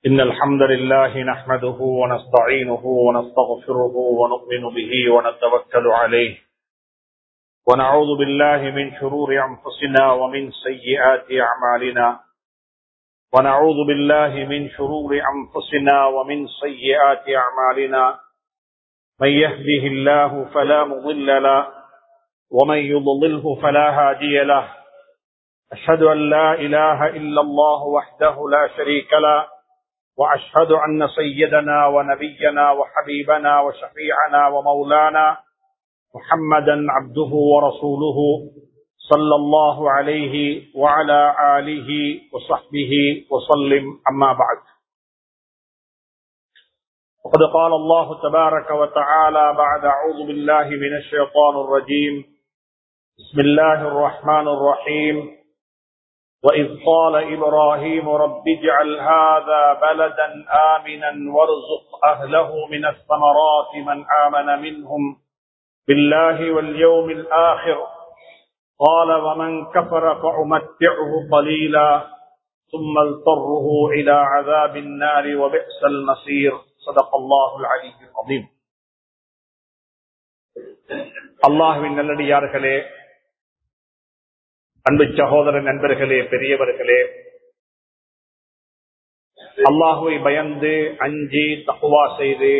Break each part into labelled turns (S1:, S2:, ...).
S1: إن الحمد لله نحمده ونستعينه ونستغفره ونؤمن به ونتوكل عليه ونعوذ بالله من شرور أنفسنا ومن سيئات أعمالنا ونعوذ بالله من شرور أنفسنا ومن سيئات أعمالنا من يهده الله فلا مضل له ومن يضلله فلا هادي له أشهد أن لا إله إلا الله وحده لا شريك له وأشهد أن سيدنا ونبينا وحبيبنا وشفيعنا ومولانا محمدا عبده ورسوله صلى الله عليه وعلى آله وصحبه وسلم أما بعد وقد قال الله تبارك وتعالى بعد أعوذ بالله من الشيطان الرجيم بسم الله الرحمن الرحيم وإذ قال إبراهيم رب اجعل هذا بلدا آمنا وارزق أهله من الثمرات من آمن منهم بالله واليوم الآخر قال ومن كفر فأمتعه قليلا ثم اضطره إلى عذاب النار وبئس المصير صدق الله العلي العظيم அல்லாஹுவின் நல்லடியார்களே அன்பு சகோதர நண்பர்களே பெரியவர்களே அல்லாஹுவை பயந்து அஞ்சி தகுவா செய்து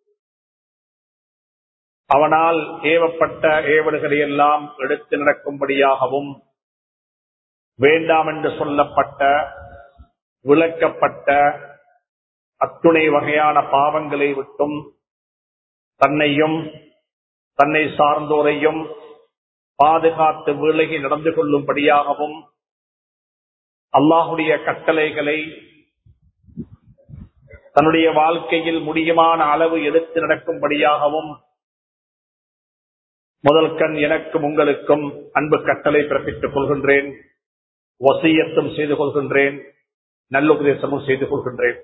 S1: அவனால் ஏவப்பட்ட ஏவல்களை எல்லாம் எடுத்து நடக்கும்படியாகவும் வேண்டாம் என்று சொல்லப்பட்ட விளக்கப்பட்ட அத்துணை வகையான பாவங்களை விட்டும் தன்னையும் தன்னை சார்ந்தோரையும் பாதுகாத்து விலகி நடந்து கொள்ளும்படியாகவும் அல்லாஹுடைய கட்டளைகளை தன்னுடைய வாழ்க்கையில் முடியுமான அளவு எடுத்து நடக்கும்படியாகவும் முதல் கண் எனக்கும் உங்களுக்கும் அன்பு கட்டளை பிறப்பித்துக் கொள்கின்றேன் வசியத்தும் செய்து கொள்கின்றேன் நல்லுபதேசமும் செய்து கொள்கின்றேன்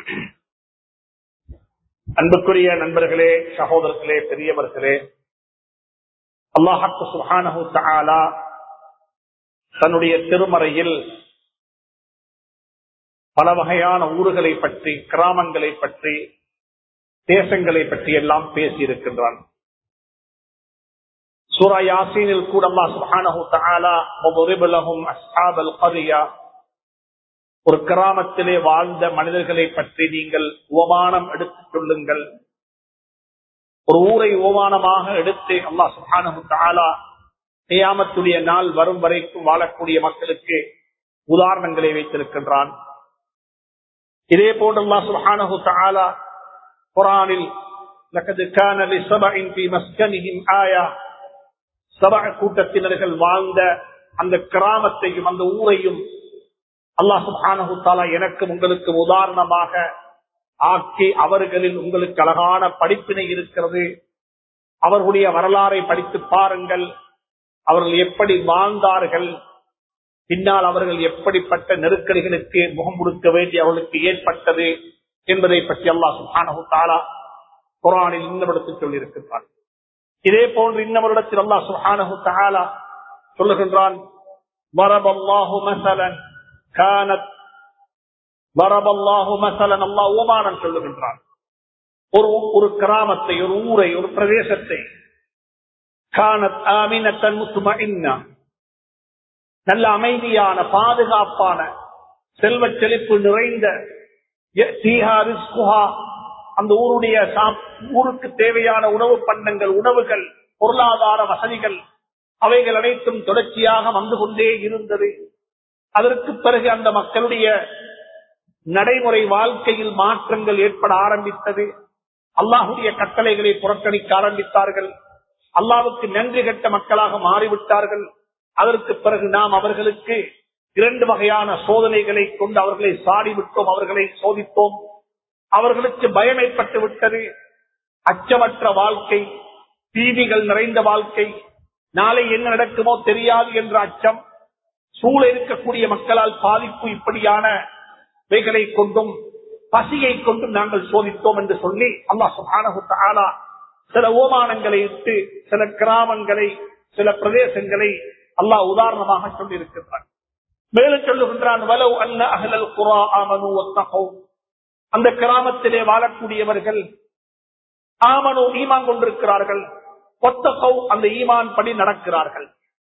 S1: அன்புக்குரிய நண்பர்களே சகோதரர்களே பெரியவர்களே அல்லாஹாக்கு சுஹானஹு தாலா தன்னுடைய திருமறையில் பல வகையான ஊர்களை பற்றி கிராமங்களை பற்றி தேசங்களை பற்றி எல்லாம் பேசியிருக்கின்றான் சூரா யாசீனில் கூட அல்லா சுஹானஹு தாலா அஸ்ஹாபல் கரியா ஒரு கிராமத்திலே வாழ்ந்த மனிதர்களை பற்றி நீங்கள் உபமானம் எடுத்துக் கொள்ளுங்கள் ஒரு ஊரை ஓமானமாக எடுத்து அல்லா சுஹானு தாலா செய்யாமத்துடைய நாள் வரும் வரைக்கும் வாழக்கூடிய மக்களுக்கு உதாரணங்களை வைத்திருக்கின்றான் இதே போன்று அல்லா சுஹானு தாலா குரானில் கூட்டத்தினர்கள் வாழ்ந்த அந்த கிராமத்தையும் அந்த ஊரையும் அல்லா சுஹானு தாலா எனக்கும் உங்களுக்கு உதாரணமாக ஆக்கி அவர்களில் உங்களுக்கு அழகான படிப்பினை இருக்கிறது அவர்களுடைய வரலாறை படித்து பாருங்கள் அவர்கள் எப்படி வாழ்ந்தார்கள் பின்னால் அவர்கள் எப்படிப்பட்ட நெருக்கடிகளுக்கு முகம் கொடுக்க வேண்டி அவர்களுக்கு ஏற்பட்டது என்பதை பற்றி அல்லா சுஹானு தாலா குரானில் இன்னவரிடத்தில் சொல்லியிருக்கின்றான் இதே போன்று இன்னவரிடத்தில் அல்லா சுஹானு தாலா சொல்லுகின்றான் வரபல்லாஹு மசலன் கானத் வரபல்லாஹு மசலன் அல்லா ஓமானம் சொல்லுகின்றான் ஒரு ஒரு கிராமத்தை ஒரு ஊரை ஒரு பிரதேசத்தை கானத் ஆமினத்தன் முத்துமஇன்னா நல்ல அமைதியான பாதுகாப்பான செல்வ செழிப்பு நிறைந்த அந்த ஊருடைய ஊருக்கு தேவையான உணவு பண்டங்கள் உணவுகள் பொருளாதார வசதிகள் அவைகள் அனைத்தும் தொடர்ச்சியாக வந்து கொண்டே இருந்தது அதற்கு பிறகு அந்த மக்களுடைய நடைமுறை வாழ்க்கையில் மாற்றங்கள் ஏற்பட ஆரம்பித்தது அல்லாஹுடைய கட்டளைகளை புறக்கணிக்க ஆரம்பித்தார்கள் அல்லாவுக்கு நன்றி கட்ட மக்களாக மாறிவிட்டார்கள் அதற்கு பிறகு நாம் அவர்களுக்கு இரண்டு வகையான சோதனைகளை கொண்டு அவர்களை சாடிவிட்டோம் அவர்களை சோதித்தோம் அவர்களுக்கு பயம் ஏற்பட்டு விட்டது அச்சமற்ற வாழ்க்கை தீதிகள் நிறைந்த வாழ்க்கை நாளை என்ன நடக்குமோ தெரியாது என்ற அச்சம் சூழ இருக்கக்கூடிய மக்களால் பாதிப்பு இப்படியான வைகளை கொண்டும் பசியை கொண்டும் நாங்கள் சோதித்தோம் என்று சொல்லி அல்லா சுபானு சில ஓமானங்களை இட்டு சில கிராமங்களை சில பிரதேசங்களை அல்லாஹ் உதாரணமாக சொல்லியிருக்கிறான் மேலும் சொல்லுகின்றான் வலவ் அன்ன அகலல் குரா ஆமனு வத்தகௌ அந்த கிராமத்திலே வாழக்கூடியவர்கள் ஆமனோ ஈமான் கொண்டிருக்கிறார்கள் ஒத்தகௌ அந்த ஈமான் படி நடக்கிறார்கள்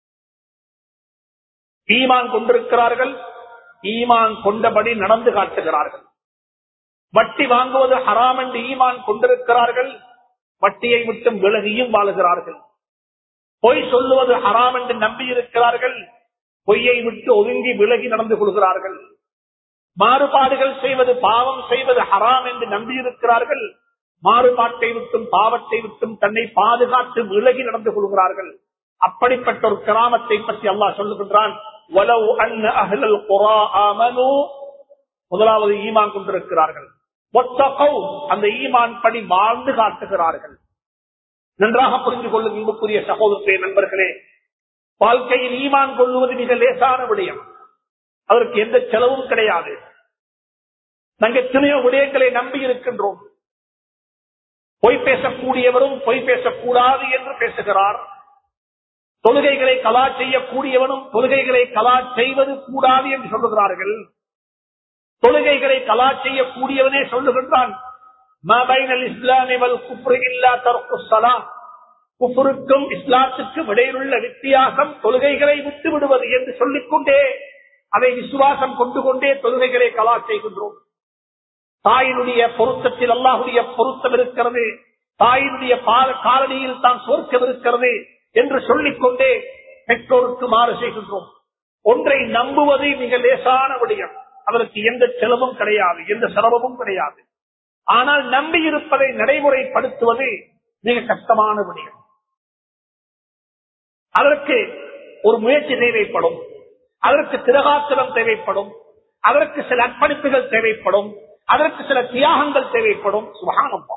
S1: ஈமான் கொண்டிருக்கிறார்கள் ஈமான் கொண்டபடி நடந்து காட்டுகிறார்கள் வட்டி வாங்குவது ஹராம் என்று ஈமான் கொண்டிருக்கிறார்கள் வட்டியை விட்டும் விலகியும் வாழுகிறார்கள் பொய் சொல்லுவது ஹராம் என்று நம்பி இருக்கிறார்கள் பொய்யை விட்டு ஒதுங்கி விலகி நடந்து கொள்கிறார்கள் மாறுபாடுகள் செய்வது பாவம் செய்வது ஹராம் என்று நம்பியிருக்கிறார்கள் மாறுபாட்டை விட்டும் பாவத்தை விட்டும் தன்னை பாதுகாத்து விலகி நடந்து கொள்கிறார்கள் அப்படிப்பட்ட ஒரு கிராமத்தை பற்றி அல்லாஹ் சொல்லுகின்றான் "வலவ் அன்ன அஹ்லல் குரா ஆமனூ" முதலாவது ஈமான் கொண்டிருக்கிறார்கள் "வத்தகௌ" அந்த ஈமான் படி வாழ்ந்து காட்டுகிறார்கள் நன்றாக புரிந்து கொள்ளும் இன்புக்குரிய சகோதரத்தை நண்பர்களே வாழ்க்கையில் ஈமான் கொள்ளுவது மிக லேசான விடயம் அதற்கு எந்த செலவும் கிடையாது நாங்கள் எத்தனையோ விடயங்களை நம்பி இருக்கின்றோம் பொய் பேசக்கூடியவரும் பொய் பேசக்கூடாது என்று பேசுகிறார் தொழுகைகளை கலா செய்யக்கூடியவனும் தொழுகைகளை கலா செய்வது கூடாது என்று சொல்லுகிறார்கள் தொழுகைகளை கலா செய்யக்கூடியவனே சொல்லுகின்றான் குஃபருக்கும் இஸ்லாத்துக்கும் இடையிலுள்ள வித்தியாசம் தொழுகைகளை விட்டு விடுவது என்று சொல்லிக்கொண்டே அதை விசுவாசம் கொண்டு கொண்டே தொழுகைகளை கலா செய்கின்றோம் தாயினுடைய பொருத்தத்தில் அல்லாஹுடைய பொருத்தம் இருக்கிறது தாயினுடைய காலடியில் தான் சொர்க்கம் இருக்கிறது என்று சொல்லிக்கொண்டே பெற்றோருக்கு மாறு செய்கின்றோம் ஒன்றை நம்புவது மிக லேசான விடயம் அதற்கு எந்த செலவும் கிடையாது எந்த சிரமமும் கிடையாது ஆனால் நம்பி இருப்பதை நடைமுறைப்படுத்துவது மிக கஷ்டமான விடயம் அதற்கு ஒரு முயற்சி தேவைப்படும் அதற்கு திரகாத்திரம் தேவைப்படும் அதற்கு சில அர்ப்பணிப்புகள் தேவைப்படும் அதற்கு சில தியாகங்கள் தேவைப்படும் சுகானப்பா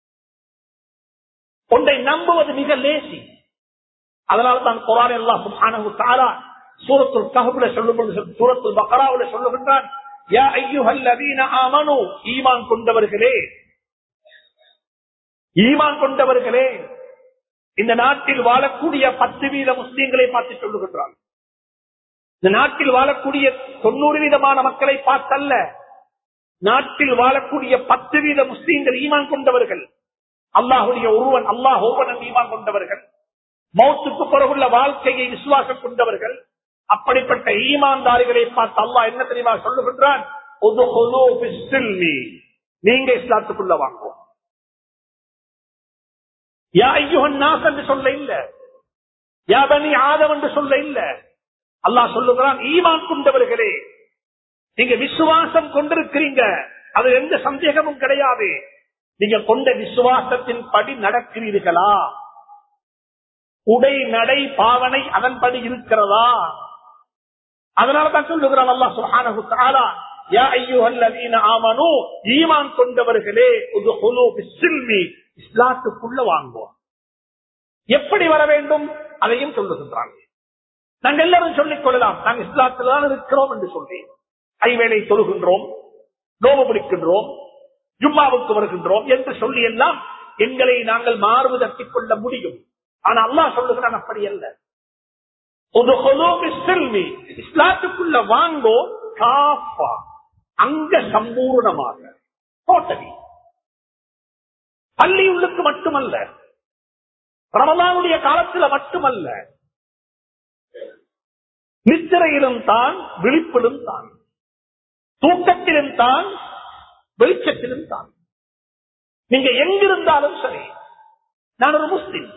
S1: ஒன்றை நம்புவது மிக லேசி அதனால தான் குரான் எல்லாம் சுபானு தாரா சூரத்துல் கஹபுல சொல்லும் சூரத்துல் பக்கராவுல சொல்லுகின்றான் யா ஐயுஹல்லதீன ஆமனு ஈமான் கொண்டவர்களே ஈமான் கொண்டவர்களே இந்த நாட்டில் வாழக்கூடிய பத்து வீத முஸ்லீம்களை பார்த்து சொல்லுகின்றான் இந்த நாட்டில் வாழக்கூடிய தொண்ணூறு வீதமான மக்களை பார்த்தல்ல நாட்டில் வாழக்கூடிய பத்து வீத முஸ்லீம்கள் ஈமான் கொண்டவர்கள் அல்லாஹுடைய ஒருவன் அல்லாஹ் ஒருவன் ஈமான் கொண்டவர்கள் மௌத்துக்கு பிறகுள்ள வாழ்க்கையை விசுவாசம் கொண்டவர்கள் அப்படிப்பட்ட ஈமான்தாரிகளை பார்த்து அல்லாஹ் என்ன தெரியுமா சொல்லுகின்றான் நீங்க இஸ்லாத்துக்குள்ள வாங்குவோம் யா ஐயுகன் நாஸ் என்று சொல்ல இல்ல யா பனி ஆதம் என்று சொல்ல இல்ல அல்லாஹ் சொல்லுகிறான் ஈமான் கொண்டவர்களே நீங்க விசுவாசம் கொண்டிருக்கிறீங்க அது எந்த சந்தேகமும் கிடையாது நீங்க கொண்ட விசுவாசத்தின் படி நடக்கிறீர்களா உடை நடை பாவனை அதன்படி இருக்கிறதா அதனாலதான் சொல்லுகிறான் அல்லா சுஹானஹு தஆலா யா அய்யுஹல்லதீன ஆமனூ ஈமான் கொண்டவர்களே உதுஹுலு பிஸ்ஸில்மி இஸ்லாத்துக்குள்ள வாங்குவோம் எப்படி வர வேண்டும் அதையும் சொல்லுகின்றாங்க நாங்கள் எல்லாரும் சொல்லிக் கொள்ளலாம் நாங்கள் இஸ்லாத்தில் தான் இருக்கிறோம் என்று சொல்லி ஐவேளை தொழுகின்றோம் நோவு பிடிக்கின்றோம் ஜும்மாவுக்கு வருகின்றோம் என்று சொல்லி எல்லாம் எங்களை நாங்கள் மார்பு தட்டிக் கொள்ள முடியும் ஆனா அல்லாஹ் சொல்லுகிறான் அப்படி அல்ல இஸ்லாத்துக்குள்ள வாங்கோ காஃபா அங்க சம்பூர்ணமாக டோட்டலி பள்ளியுள்ளுக்கு மட்டுமல்ல ரமலானுடைய காலத்தில் மட்டுமல்ல நித்திரையிலும் தான் விழிப்பிலும் தான் தூக்கத்திலும் தான் வெளிச்சத்திலும் தான் நீங்க எங்கிருந்தாலும் சரி நான் ஒரு முஸ்லிம்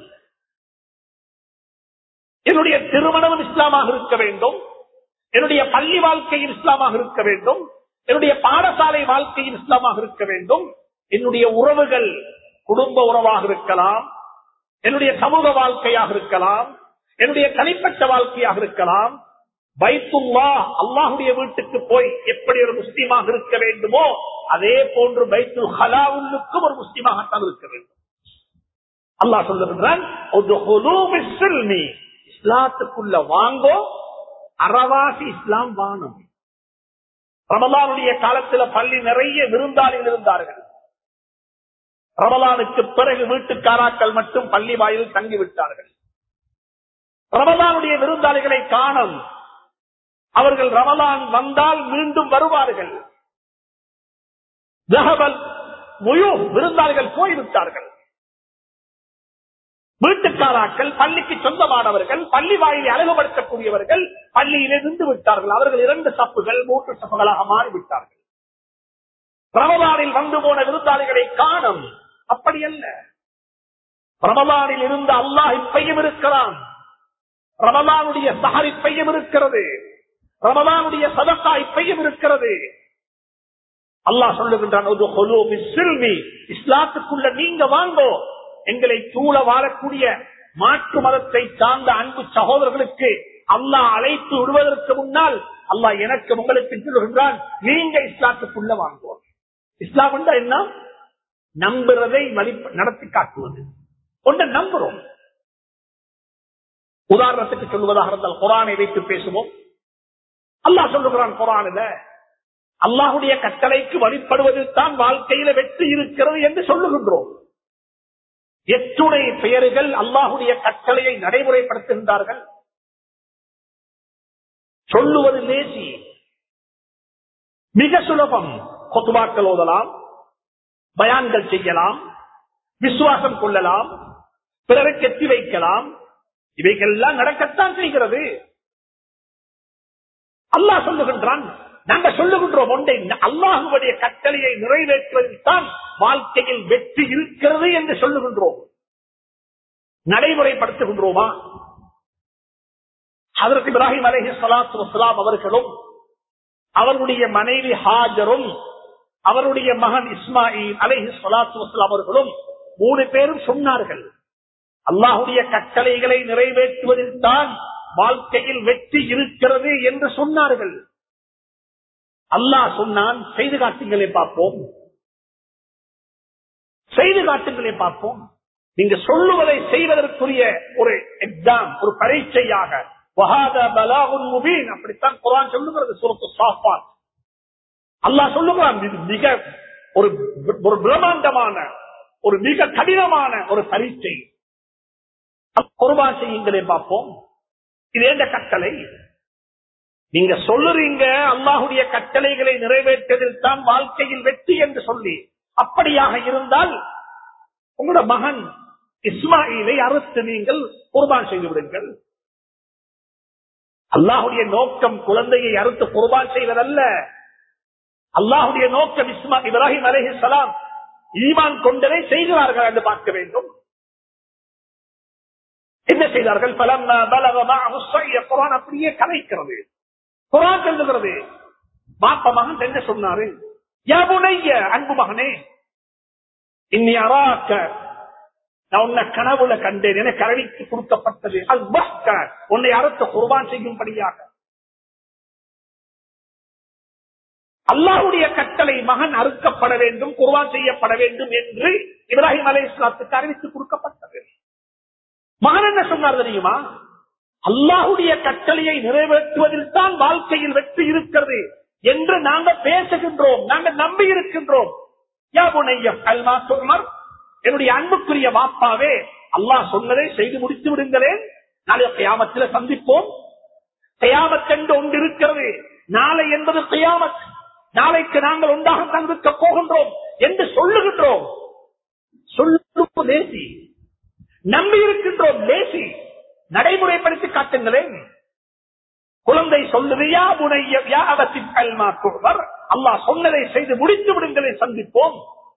S1: என்னுடைய திருமணம் இஸ்லாமாக இருக்க வேண்டும் என்னுடைய பள்ளி வாழ்க்கையில் இஸ்லாமாக இருக்க வேண்டும் என்னுடைய பாடசாலை வாழ்க்கையில் இஸ்லாமாக இருக்க வேண்டும் என்னுடைய உறவுகள் குடும்ப உறவாக இருக்கலாம் என்னுடைய சமூக வாழ்க்கையாக இருக்கலாம் என்னுடைய தனிப்பட்ட வாழ்க்கையாக இருக்கலாம் பைத்துல்லா அல்லாஹுடைய வீட்டுக்கு போய் எப்படி ஒரு முஸ்லீமாக இருக்க வேண்டுமோ அதே போன்று பைத்துல் ஹலாவுல்லுக்கும் ஒரு முஸ்லீமாகத்தான் இருக்க வேண்டும் அல்லாஹ் சொல்லுகின்றான் இஸ்லாத்துக்குள்ள வாங்கோ அறவாசி இஸ்லாம் வானம் ரமலானுடைய காலத்துல பள்ளி நிறைய விருந்தாளிகள் இருந்தார்கள் ரமலானுக்கு பிறகு வீட்டுக்காராக்கள் மட்டும் பள்ளி வாயில் தங்கிவிட்டார்கள் ரமலானுடைய விருந்தாளிகளை காணும் அவர்கள் ரமலான் வந்தால் மீண்டும் வருவார்கள் ஜஹபல் முழு விருந்தாளிகள் போய்விட்டார்கள் வீட்டுக்காராக்கள் பள்ளிக்கு சொந்தமானவர்கள் பள்ளி வாயிலை அழகுபடுத்தக்கூடியவர்கள் பள்ளியிலே நின்று விட்டார்கள் அவர்கள் இரண்டு சப்புகள் மூன்று சப்புகளாக மாறிவிட்டார்கள் ரமதானில் வந்து போன விருந்தாளிகளை காணும் அப்படி அல்ல ரமதானில் இருந்த அல்லாஹ் இப்பையும் இருக்கிறான் ரமதானுடைய சஹர் இப்பையும் இருக்கிறது ரமதானுடைய சதக்கா இப்பையும் இருக்கிறது அல்லாஹ் சொல்லுகின்றான் இஸ்லாத்துக்குள்ள நீங்க வாங்கோ எங்களை சூழ வாழக்கூடிய மாற்று மதத்தை சார்ந்த அன்பு சகோதரர்களுக்கு அல்லாஹ் அழைத்து விடுவதற்கு முன்னால் அல்லாஹ் எனக்கு உங்களுக்கு சொல்லுகின்றான் நீங்க இஸ்லாத்துக்குள்ள வாங்குவோம் இஸ்லாம் என்றா என்ன நம்புறதை வழி நடத்தி காட்டுவது ஒன்று நம்புறோம் உதாரணத்துக்கு சொல்வதாக இருந்தால் குரானை வைத்து பேசுவோம் அல்லாஹ் சொல்லுகிறான் குரானில அல்லாஹுடைய கட்டளைக்கு வழிபடுவதில் தான் வாழ்க்கையில வெற்றி இருக்கிறது என்று சொல்லுகின்றோம் எத்துணை பெயர்கள் அல்லாஹுடைய கட்டளையை நடைமுறைப்படுத்துகின்றார்கள் சொல்லுவது லேசி மிக சுலபம் கொத்துபாக்கள் ஓதலாம் பயான்கள் செய்யலாம் விசுவாசம் கொள்ளலாம் பிறருக்கு எத்தி வைக்கலாம் இவைகள்லாம் நடக்கத்தான் செய்கிறது அல்லாஹ் சொல்லுகின்றான் நாங்க சொல்லுகின்றோம் ஒன்றை அல்லாஹுடைய கட்டளையை நிறைவேற்றுவதில் தான் வாழ்க்கையில் வெற்றி இருக்கிறது என்று சொல்லுகின்றோம் நடைமுறைப்படுத்துகின்றோமா அதற்கு இப்ராஹிம் அலஹி சலாத்து வலாம் அவர்களும் அவருடைய மனைவி ஹாஜரும் அவருடைய மகன் இஸ்மாயில் அலஹி சலாத்து வலாம் அவர்களும் மூணு பேரும் சொன்னார்கள் அல்லாஹுடைய கட்டளைகளை நிறைவேற்றுவதில் தான் வாழ்க்கையில் வெற்றி இருக்கிறது என்று சொன்னார்கள் அல்லாஹ் சொன்னான் செய்து காட்டுங்களே பார்ப்போம் செய்து காட்டுங்களே பார்ப்போம் நீங்க சொல்லுவதை செய்வதற்குரிய ஒரு எக்ஸாம் ஒரு பரீட்சையாக அப்படித்தான் குரான் சொல்லுகிறது சுரத்து சாப்பான் அல்லாஹ் சொல்லுகிறான் இது மிக ஒரு ஒரு பிரம்மாண்டமான ஒரு மிக கடினமான ஒரு பரீட்சை குர்பான் செய்யுங்களே பார்ப்போம் இது எந்த கட்டளை நீங்க சொல்லுறீங்க அல்லாஹுடைய கட்டளைகளை நிறைவேற்றதில் தான் வாழ்க்கையில் வெற்றி என்று சொல்லி அப்படியாக இருந்தால் உங்களோட மகன் இஸ்மாயிலை அறுத்து நீங்கள் குர்பான் செய்து விடுங்கள் அல்லாஹுடைய நோக்கம் குழந்தையை அறுத்து குர்பான் செய்வதல்ல அல்லாஹுடைய நோக்கம் இஸ்மா இப்ராஹிம் அலஹி சலாம் ஈமான் கொண்டதை செய்கிறார்கள் என்று பார்க்க வேண்டும் என்ன செய்தார்கள் பலம் குரான் அப்படியே கலைக்கிறது குரான் சொல்லுகிறது மாப்ப மகன் என்ன சொன்னாரு யபுனைய அன்பு மகனே இன்னி அராக்க நான் உன்னை கனவுல கண்டேன் என கரடிக்கு கொடுக்கப்பட்டது அல் உன்னை அறுத்த குர்பான் செய்யும்படியாக அல்லாஹுடைய கட்டளை மகன் அறுக்கப்பட வேண்டும் குர்பான் செய்யப்பட வேண்டும் என்று இப்ராஹிம் அலை இஸ்லாத்துக்கு அறிவித்து கொடுக்கப்பட்டது மகன் என்ன சொன்னார் தெரியுமா அல்லாஹுடைய கட்டளையை நிறைவேற்றுவதில் தான் வாழ்க்கையில் வெற்றி இருக்கிறது என்று நாங்க பேசுகின்றோம் நாங்க நம்பி இருக்கின்றோம் என்னுடைய அன்புக்குரிய வாப்பாவே அல்லாஹ் சொன்னதை செய்து முடித்து விடுங்களேன் நாளை கயாமத்தில் சந்திப்போம் கயாமத் என்று ஒன்று இருக்கிறது நாளை என்பது கயாமத் நாளைக்கு நாங்கள் ஒன்றாக தங்கிருக்க போகின்றோம் என்று சொல்லுகின்றோம் சொல்லும் லேசி நம்பி இருக்கின்றோம் லேசி நடைமுறைப்படுத்தி காட்டுங்களேன் குழந்தை சொல்லுதையா புனையத்தின் அல்லாஹ் சொன்னதை செய்து முடித்து விடுங்களை சந்திப்போம்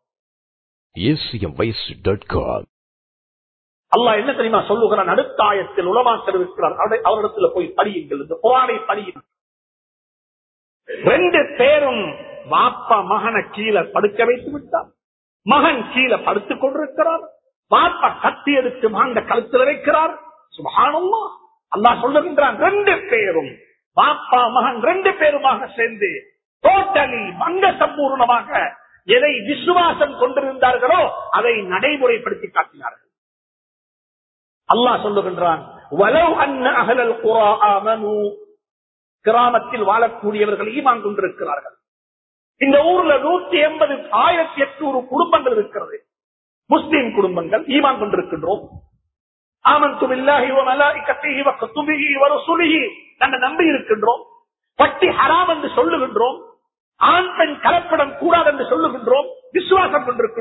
S1: அல்லாஹ் என்ன தெரியுமா சொல்லுகிறான் அடுத்த ஆயத்தில் உலமாக்கல் இருக்கிறார் அவரிடத்துல போய் படியுங்கள் இந்த புறானை படியுங்கள் ரெண்டு பேரும் வாப்பா மகனை கீழே படுக்க வைத்து விட்டார் மகன் கீழே படுத்துக் கொண்டிருக்கிறார் பாப்பா கத்தி எடுத்து மாண்ட கழுத்தில் வைக்கிறார் சுபகானம்மா அல்லாஹ் சொல்லுகின்றான் ரெண்டு பேரும் பாப்பா மகன் ரெண்டு பேருமாக சேர்ந்து டோட்டலி மங்க சம்பூர்ணமாக எதை விசுவாசம் கொண்டிருந்தார்களோ அதை நடைமுறைப்படுத்தி காட்டினார்கள் அல்லாஹ் சொல்லுகின்றான் வலவ் அன்ன அகலல் குரா ஆமனு கிராமத்தில் வாழக்கூடியவர்கள் ஈமான் கொண்டிருக்கிறார்கள் இந்த ஊர்ல நூத்தி எண்பது ஆயிரத்தி எட்நூறு குடும்பங்கள் இருக்கிறது முஸ்லீம் குடும்பங்கள் ஈமான் கொண்டிருக்கின்றோம் ஆமந்து பில்லாஹி வ மலாயிகத்திஹி வ குதுபிஹி வ ருசுலிஹி நாங்க நம்பி இருக்கின்றோம் பட்டி ஹராம் என்று சொல்லுகின்றோம் ஆண் பெண் கலப்படம் கூடாது என்று சொல்லுகின்றோம்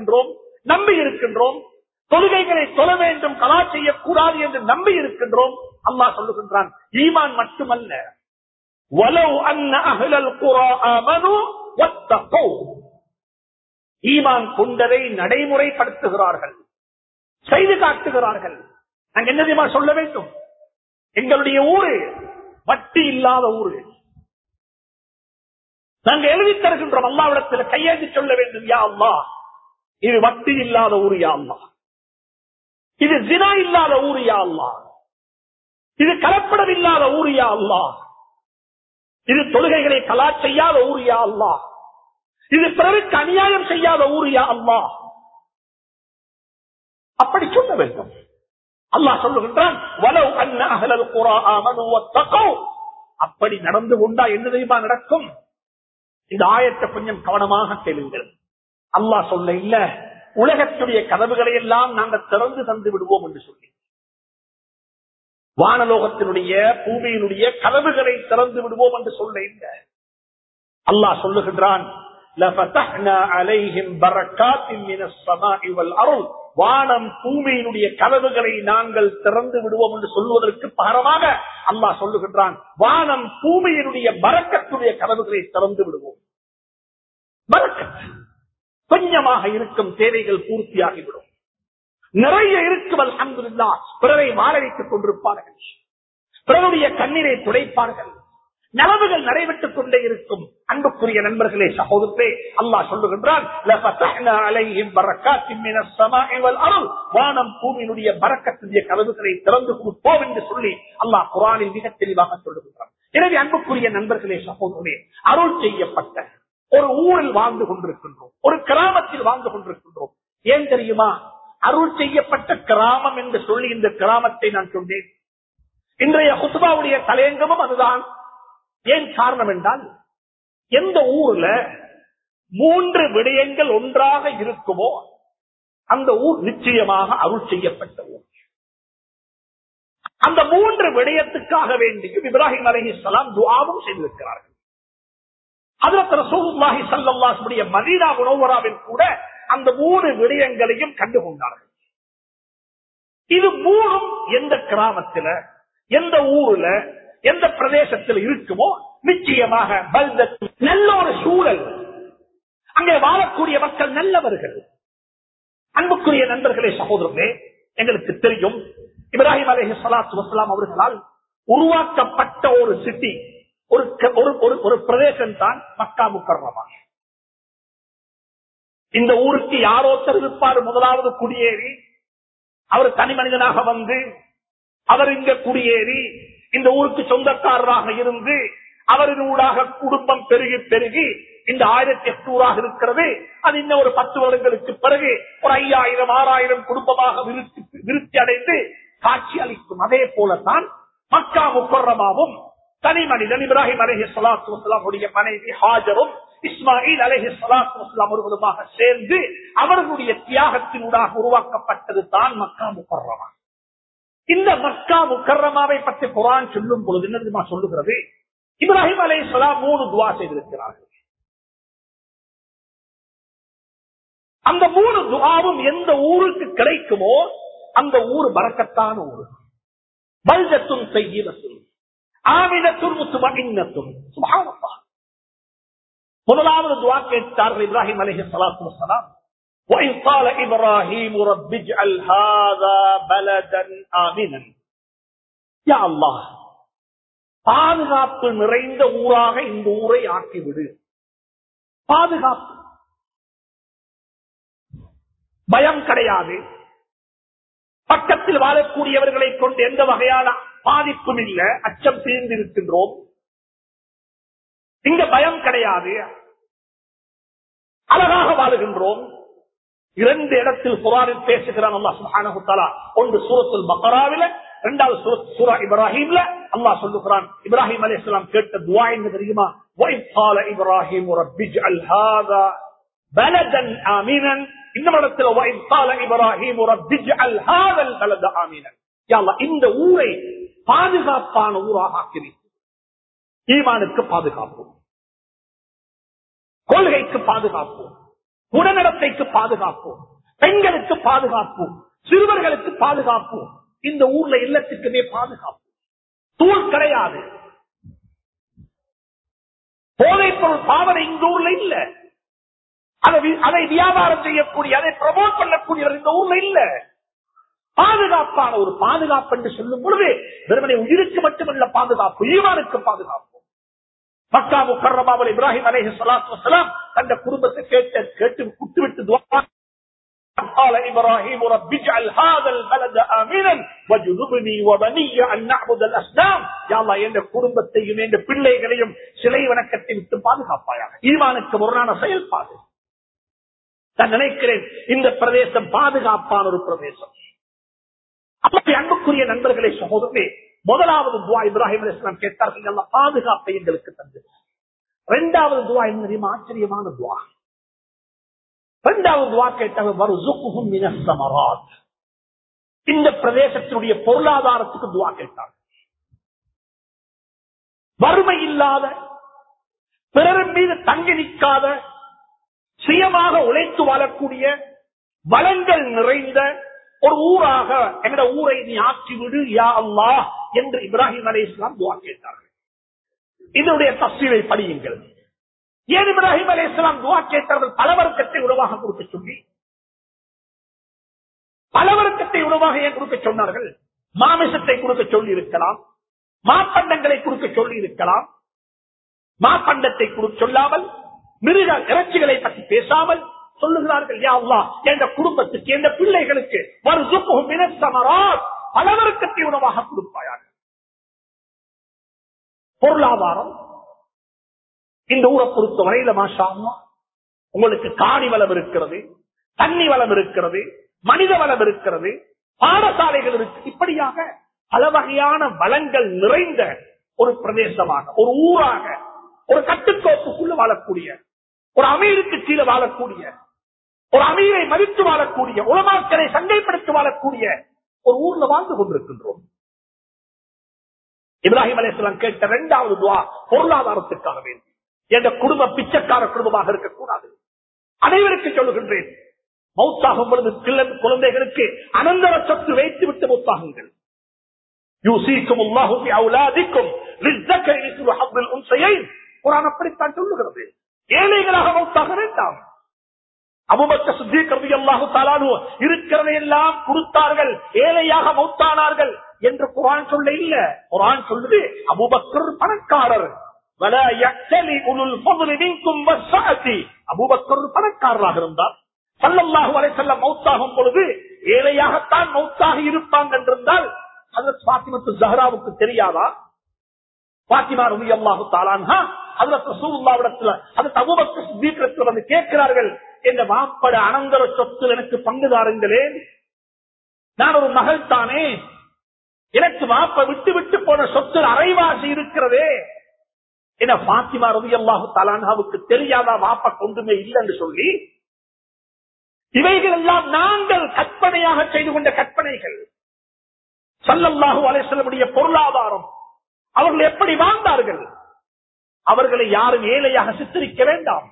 S1: இருக்கின்றோம் நம்பி இருக்கின்றோம் தொழுகைகளை தொழ வேண்டும் கலா செய்யக்கூடாது என்று நம்பி இருக்கின்றோம் அல்லாஹ் சொல்லுகின்றான் ஈமான் மட்டுமல்ல وَلَوْ أَنَّ أَهْلَ الْقُرَىٰ آمَنُوا وَاتَّقَوْا ஈமான் கொண்டதை நடைமுறைப்படுத்துகிறார்கள் செய்து காட்டுகிறார்கள் நாங்க என்ன தெரியுமா சொல்ல வேண்டும் எங்களுடைய ஊரு வட்டி இல்லாத ஊரு நாங்க எழுதி தருகின்றோம் அல்லாவிடத்தில் கையெழுதி சொல்ல வேண்டும் யா அல்லா இது வட்டி இல்லாத ஊரு யா அல்லா இது ஜினா இல்லாத ஊரு யா அல்லா இது கலப்படம் இல்லாத ஊரு யா அல்லா இது தொழுகைகளை கலா செய்யாத ஊரு யா அல்லா இது பிறருக்கு அநியாயம் செய்யாத ஊரு யா அல்லா அப்படி சொல்ல வேண்டும் அல்லாஹ் சொல்லுகின்றான் வலவ் அன்ன அஹ்லல் குரா ஆமனு வத்தகௌ அப்படி நடந்து கொண்டா என்ன தெரியுமா நடக்கும் இந்த ஆயத்தை கொஞ்சம் கவனமாக கேளுங்கள் அல்லாஹ் சொல்ல இல்ல உலகத்துடைய கதவுகளை எல்லாம் நாங்கள் திறந்து தந்து விடுவோம் என்று சொல்லி வானலோகத்தினுடைய பூமியினுடைய கதவுகளை திறந்து விடுவோம் என்று சொல்ல இல்ல அல்லாஹ் சொல்லுகின்றான் لَفَتَحْنَا عَلَيْهِمْ بَرَكَاتٍ مِنَ السَّمَاءِ وَالْأَرْضِ வானம் பூமியினுடைய கதவுகளை நாங்கள் திறந்து விடுவோம் என்று சொல்வதற்கு பகரமாக அல்லாஹ் சொல்லுகின்றான் வானம் பூமியினுடைய பரக்கத்துடைய கதவுகளை திறந்து விடுவோம் பரக்கத் கொஞ்சமாக இருக்கும் தேவைகள் பூர்த்தியாகிவிடும் நிறைய இருக்கும் அல்ஹம்துலில்லா பிறரை வாழ வைத்துக் கொண்டிருப்பார்கள் பிறருடைய கண்ணீரை துடைப்பார்கள் நலவுகள் நடைபெற்றுக் கொண்டே இருக்கும் அன்புக்குரிய நண்பர்களே சகோதரே அல்லாஹ் சொல்லுகின்றான் "லஃபதஹ்னா அலைஹிம் பரக்காத்தின் மினஸ் ஸமாஇ வல் அர்ض்." வானம் பூமியினுடைய பரக்கத்துடைய கதவுகளை திறந்து கொடுப்போம் என்று சொல்லி அல்லாஹ் குரானில் மிக தெளிவாக சொல்லுகின்றான் எனவே அன்புக்குரிய நண்பர்களே சகோதரே அருள் செய்யப்பட்ட ஒரு ஊரில் வாழ்ந்து கொண்டிருக்கின்றோம் ஒரு கிராமத்தில் வாழ்ந்து கொண்டிருக்கின்றோம் ஏன் தெரியுமா அருள் செய்யப்பட்ட கிராமம் என்று சொல்லி இந்த கிராமத்தை நான் சொன்னேன் இன்றைய குத்துபாவுடைய தலையங்கமும் அதுதான் ஏன் காரணம் என்றால் எந்த ஊர்ல மூன்று விடயங்கள் ஒன்றாக இருக்குமோ அந்த ஊர் நிச்சயமாக அருள் செய்யப்பட்ட ஊர் அந்த மூன்று விடயத்துக்காக வேண்டியும் இப்ராஹிம் அலஹிஸ்லாம் துவாவும் செய்திருக்கிறார்கள் அதற்கு ரசூலுல்லாஹி ஸல்லல்லாஹு மதீனா முனவராவில் கூட அந்த மூணு விடயங்களையும் கண்டுகொண்டார்கள் இது மூணும் எந்த கிராமத்துல எந்த ஊர்ல எந்த பிரதேசத்தில் இருக்குமோ நிச்சயமாக பல்தத்து நல்ல ஒரு சூழல் அங்கே வாழக்கூடிய மக்கள் நல்லவர்கள் அன்புக்குரிய நண்பர்களே சகோதரர்களே எங்களுக்கு தெரியும் இப்ராஹிம் அலேஹி சலாத்து வசலாம் அவர்களால் உருவாக்கப்பட்ட ஒரு சிட்டி ஒரு க- ஒரு- ஒரு- ஒரு பிரதேசம் தான் மக்கா முக்கர்ணமா இந்த ஊருக்கு யாரோ இருப்பார் முதலாவது குடியேறி அவர் தனி மனிதனாக வந்து அவர் இங்க குடியேறி இந்த ஊருக்கு சொந்தக்காரராக இருந்து அவரின் ஊடாக குடும்பம் பெருகி பெருகி இந்த ஆயிரத்தி எட்நூறாக இருக்கிறது அது இன்னும் ஒரு பத்து வருடங்களுக்கு பிறகு ஒரு ஐயாயிரம் ஆறாயிரம் குடும்பமாக விருத்தி விருத்தி அடைந்து காட்சி அளிக்கும் அதே போலத்தான் மக்கா முக்கரமாவும் தனி மனிதன் இப்ராஹிம் அலஹி சலாத்து வசலாமுடைய மனைவி ஹாஜரும் இஸ்மாயில் அலஹி சலாத்து வசலாம் அவர்களுமாக சேர்ந்து அவர்களுடைய தியாகத்தினூடாக உருவாக்கப்பட்டது தான் மக்கா முக்கரமா இந்த மக்கா முக்கர்ரமாவை பற்றி குரான் சொல்லும் பொழுது என்ன தெரியுமா சொல்லுகிறது இப்ராஹிம் அலை மூணு துவா செய்திருக்கிறார்கள் அந்த மூணு துவாவும் எந்த ஊருக்கு கிடைக்குமோ அந்த ஊர் பறக்கத்தான ஊர் பல்ஜத்தும் செய்யத்தும் ஆமினத்தும் முத்துமகின்னத்தும் சுபாவப்பா முதலாவது துவா கேட்டார்கள் இப்ராஹிம் அலைஹி ஸலாத்து வஸலாம் وإذ قال إبراهيم رب اجعل هذا بلدا آمنا يا الله பாதுகாப்பு நிறைந்த ஊராக இந்த ஊரை ஆக்கிவிடு பாதுகாப்பு பயம் கிடையாது பக்கத்தில் வாழக்கூடியவர்களை கொண்டு எந்த வகையான பாதிப்பும் இல்லை அச்சம் தீர்ந்திருக்கின்றோம் இங்க பயம் கிடையாது அழகாக வாழுகின்றோம் இரண்டு இடத்தில் குரானில் பேசுகிறான் அல்லாஹ் சுப்ஹானஹு தஆலா ஒன்று சூரத்துல் பக்ராவில இரண்டாவது சூரத் சூரா இப்ராஹிம்ல அல்லாஹ் சொல்லுகிறான் இப்ராஹிம் அலைஹிஸ்ஸலாம் கேட்ட துஆ என்ன தெரியுமா வைத் قال இப்ராஹிம் ரப்பி اجعل هذا بلدا آمنا இன்னொரு இடத்துல வைத் قال இப்ராஹிம் ரப்பி اجعل هذا البلد آمنا யா அல்லாஹ் இந்த ஊரை பாதுகாப்பான ஊராக ஆக்கிறீர் ஈமானுக்கு பாதுகாப்பு கொள்கைக்கு பாதுகாப்பு உடனிடத்தில் குழந்தைக்கு பாதுகாப்பு பெண்களுக்கு பாதுகாப்பு சிறுவர்களுக்கு பாதுகாப்பு இந்த ஊர்ல இல்லத்துக்குமே பாதுகாப்பு தூள் கிடையாது போதைப் பொருள் பாவனை இந்த ஊர்ல இல்ல அதை வி- அதை வியாபாரம் செய்யக்கூடிய அதை ப்ரமோட் பண்ணக்கூடியவர் இந்த ஊர்ல இல்ல பாதுகாப்பான ஒரு பாதுகாப்பு என்று சொல்லும் பொழுது வெறுமனை உயிருக்கு மட்டுமல்ல பாதுகாப்பு ஈவானுக்கு பாதுகாப்பு மக்கா முக்கரமாவல் இப்ராஹிம் அலேஹி சலாத்து வசலாம் தந்த குடும்பத்தை கேட்டு கேட்டு குட்டுவிட்டு துவா قال ابراهيم رب اجعل هذا البلد امنا واجنبني وبني ان نعبد الاصنام يا الله என்ற குடும்பத்தையும் என்ற பிள்ளைகளையும் சிலை வணக்கத்தை விட்டு பாதுகாப்பாயாக ஈமானுக்கு முரணான செயல்பாடு நான் நினைக்கிறேன் இந்த பிரதேசம் பாதுகாப்பான ஒரு பிரதேசம் அப்படி அன்புக்குரிய நண்பர்களே சகோதரே முதலாவது துவா இப்ராஹிம் அலிஸ்லாம் கேட்டார்கள் அல்ல பாதுகாப்பை எங்களுக்கு தந்து இரண்டாவது துவா என்ன தெரியுமா ஆச்சரியமான துவா இரண்டாவது துவா கேட்டவர் வர்சுக்குஹும் மினஸ் ஸமராத். இந்த பிரதேசத்தினுடைய பொருளாதாரத்துக்கு துவா கேட்டார் வறுமை இல்லாத பிறரின் மீது தங்கி நிற்காத சுயமாக உழைத்து வாழக்கூடிய வளங்கள் நிறைந்த ஒரு ஊராக எங்கட ஊரை நீ ஆக்கிவிடு யா அல்லாஹ் என்று இப்ராஹிம் அலை இஸ்லாம் துவா கேட்டார்கள் இதனுடைய தஸ்வீரை படியுங்கள் ஏன் இப்ராஹிம் அலை இஸ்லாம் துவா கேட்டார்கள் பலவர்க்கத்தை உணவாக கொடுக்க சொல்லி பலவர்க்கத்தை உணவாக ஏன் கொடுக்க சொன்னார்கள் மாமிசத்தை கொடுக்க சொல்லி இருக்கலாம் மாப்பண்டங்களை கொடுக்க சொல்லி இருக்கலாம் மாப்பண்டத்தை கொடுக்க சொல்லாமல் மிருக இறைச்சிகளை பற்றி பேசாமல் சொல்லுகிறார்கள் யா அல்லாஹ் என்ற குடும்பத்துக்கு என்ற பிள்ளைகளுக்கு வர்சுக்குஹும் மினஸ் ஸமராத் பலவர்க்கத்தை உணவாக கொடுப்பாயாக பொருளாதாரம் இந்த ஊரை பொறுத்த வரையில மாஷா அல்லாஹ், உங்களுக்கு காணி வளம் இருக்கிறது தண்ணி வளம் இருக்கிறது மனித வளம் இருக்கிறது பாடசாலைகள் இருக்கு இப்படியாக பல வகையான வளங்கள் நிறைந்த ஒரு பிரதேசமாக ஒரு ஊராக ஒரு கட்டுக்கோப்புக்குள்ள வாழக்கூடிய ஒரு அமீருக்கு கீழே வாழக்கூடிய ஒரு அமீரை மதித்து வாழக்கூடிய உலமாக்களை சண்டைப்படுத்தி வாழக்கூடிய ஒரு ஊர்ல வாழ்ந்து கொண்டிருக்கின்றோம் இப்ராஹிம் அலையாம் கேட்ட இரண்டாவது துவா பொருளாதாரத்துக்காக வேண்டி என்ற குடும்ப பிச்சைக்கார குடும்பமாக இருக்கக்கூடாது அனைவருக்கு சொல்லுகின்றேன் மௌத்தாகும் பொழுது கிள்ளன் குழந்தைகளுக்கு அனந்தர சொத்து வைத்து விட்டு மௌத்தாகுங்கள் யூசிக்கும் அல்லாஹும் அவுலாதிக்கும் லிஸ்ஸக்கை மிஸ்லு ஹப்பில் உன்சையைன் குர்ஆன் அப்படித்தான் சொல்லுகிறது ஏழைகளாக மௌத்தாக வேண்டாம் அபுபக்க சுத்தீகரதி அல்லாஹு தாலானு இருக்கிறதை எல்லாம் கொடுத்தார்கள் ஏழையாக மௌத்தானார்கள் என்று குரான் சொல்ல இல்ல குரான் சொல்லுது அபுபக்கர் பணக்காரர் வல யக்தலி உலுல் ஃபضل மின்கும் வஸ்ஸஅதி அபூபக்கர் பணக்காரராக இருந்தார் ஸல்லல்லாஹு அலைஹி வஸல்லம் மௌத்தாகும் பொழுது ஏழையாகத்தான் மௌத்தாக இருப்பாங்க என்றிருந்தால் ஹஜ்ரத் ஃபாத்திமத்து ஜஹராவுக்கு தெரியாதா பாத்திமா ரவி அல்லாஹு தாலான்ஹா அதுல ரசூலுல்லாவிடத்துல அது தபுபக்கு சித்தீக்கிரத்தில் வந்து கேட்கிறார்கள் என்ற மாப்பட அனந்தர சொத்து எனக்கு பங்குதாருங்களே நான் ஒரு மகள் தானே எனக்கு மாப்ப விட்டு விட்டு போன சொத்து அரைவாசி இருக்கிறதே என பாத்திமா ரவி அல்லாஹு தாலான்ஹாவுக்கு தெரியாதா மாப்ப கொண்டுமே இல்லைன்னு சொல்லி இவைகள் எல்லாம் நாங்கள் கற்பனையாக செய்து கொண்ட கற்பனைகள் சல்லல்லாஹு அலைசல்லமுடைய பொருளாதாரம் அவர்கள் எப்படி வாழ்ந்தார்கள் அவர்களை யாரும் ஏழையாக சித்தரிக்க வேண்டாம்